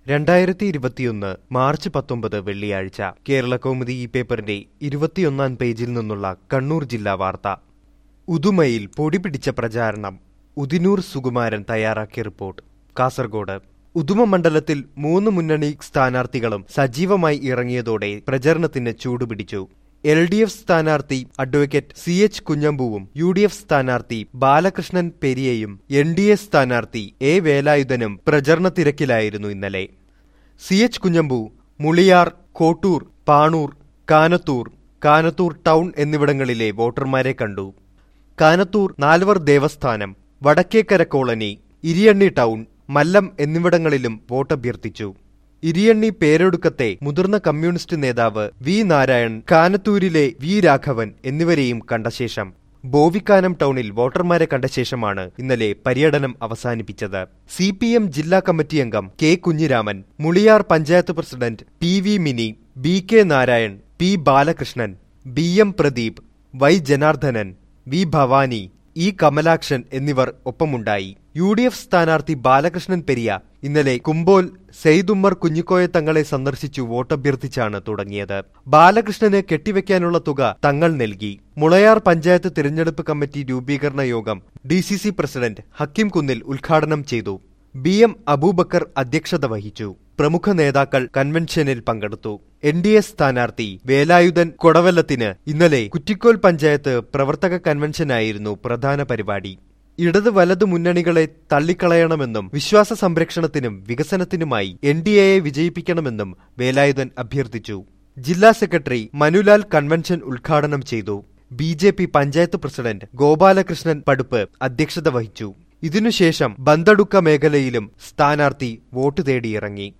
രണ്ടായിരത്തി ഇരുപത്തിയൊന്ന് മാർച്ച് പത്തൊമ്പത് വെള്ളിയാഴ്ച കേരള കൗമുദി ഈ പേപ്പറിന്റെ ഇരുപത്തിയൊന്നാം പേജിൽ നിന്നുള്ള കണ്ണൂർ ജില്ലാ വാർത്ത ഉദുമയിൽ പൊടിപിടിച്ച പ്രചാരണം ഉദിനൂർ സുകുമാരൻ തയ്യാറാക്കിയ റിപ്പോർട്ട് കാസർഗോഡ് ഉദുമ മണ്ഡലത്തിൽ മൂന്ന് മുന്നണി സ്ഥാനാർത്ഥികളും സജീവമായി ഇറങ്ങിയതോടെ പ്രചരണത്തിന് ചൂടുപിടിച്ചു എൽ ഡി എഫ് സ്ഥാനാർത്ഥി അഡ്വക്കേറ്റ് സി എച്ച് കുഞ്ഞമ്പുവും യു ഡി എഫ് സ്ഥാനാർത്ഥി ബാലകൃഷ്ണൻ പെരിയയും എൻ ഡി എ സ്ഥാനാർത്ഥി എ വേലായുധനും പ്രചരണ തിരക്കിലായിരുന്നു ഇന്നലെ C H Kunhambu Muliyar Kottur Panur Kanathur Kanathur town എന്നിവിടങ്ങളിലെ വോട്ടർമാരെ കണ്ടു കാനത്തൂർ നാൽവർ ദേവസ്ഥാനം വടക്കേക്കര കോളനി ഇരിയണ്ണി ടൗൺ മല്ലം എന്നിവിടങ്ങളിലും വോട്ടഭ്യർത്ഥിച്ചു ഇരിയണ്ണി പേരൊടുക്കത്തെ മുതിർന്ന കമ്മ്യൂണിസ്റ്റ് നേതാവ് വി നാരായൺ കാനത്തൂരിലെ വി രാഘവൻ എന്നിവരെയും കണ്ട ശേഷം ബോവിക്കാനം ടൗണിൽ വോട്ടർമാരെ കണ്ട ശേഷമാണ് ഇന്നലെ പര്യടനം അവസാനിപ്പിച്ചത് സി പി എം ജില്ലാ കമ്മിറ്റി അംഗം K Kunhiraman Muliyar panchayat president P V Mini B K Narayan P Balakrishnan B M Pradeep Y Janardhanan V Bhavani E Kamalakshan എന്നിവർ ഒപ്പമുണ്ടായി യു ഡി എഫ് സ്ഥാനാർത്ഥി ബാലകൃഷ്ണൻ പെരിയ ഇന്നലെ കുമ്പോൽ സെയ്ദുമ്മർ കുഞ്ഞിക്കോയ തങ്ങളെ സന്ദർശിച്ചു വോട്ടഭ്യർത്ഥിച്ചാണ് തുടങ്ങിയത് ബാലകൃഷ്ണന് കെട്ടിവെക്കാനുള്ള തുക തങ്ങൾ നൽകി മുളയാർ പഞ്ചായത്ത് തിരഞ്ഞെടുപ്പ് കമ്മിറ്റി രൂപീകരണ യോഗം D C C president Hakkim Kunnil ഉദ്ഘാടനം ചെയ്തു ബി എം അബൂബക്കർ അധ്യക്ഷത വഹിച്ചു പ്രമുഖ നേതാക്കൾ കൺവെൻഷനിൽ പങ്കെടുത്തു എൻ ഡി എ സ്ഥാനാർത്ഥി വേലായുധൻ കൊടവല്ലത്തിന് ഇന്നലെ കുറ്റിക്കോൽ പഞ്ചായത്ത് പ്രവർത്തക കൺവെൻഷനായിരുന്നു പ്രധാന പരിപാടി ഇടത് വലതു മുന്നണികളെ തള്ളിക്കളയണമെന്നും വിശ്വാസ സംരക്ഷണത്തിനും വികസനത്തിനുമായി എൻ ഡി എയെ വിജയിപ്പിക്കണമെന്നും വേലായുധൻ അഭ്യർത്ഥിച്ചു ജില്ലാ സെക്രട്ടറി മനുലാൽ കൺവെൻഷൻ ഉദ്ഘാടനം ചെയ്തു B J P panchayat president Gopalakrishnan Paduppu അധ്യക്ഷത വഹിച്ചു ഇതിനുശേഷം ബന്തടുക്ക മേഖലയിലും സ്ഥാനാർത്ഥി വോട്ട് തേടിയിറങ്ങി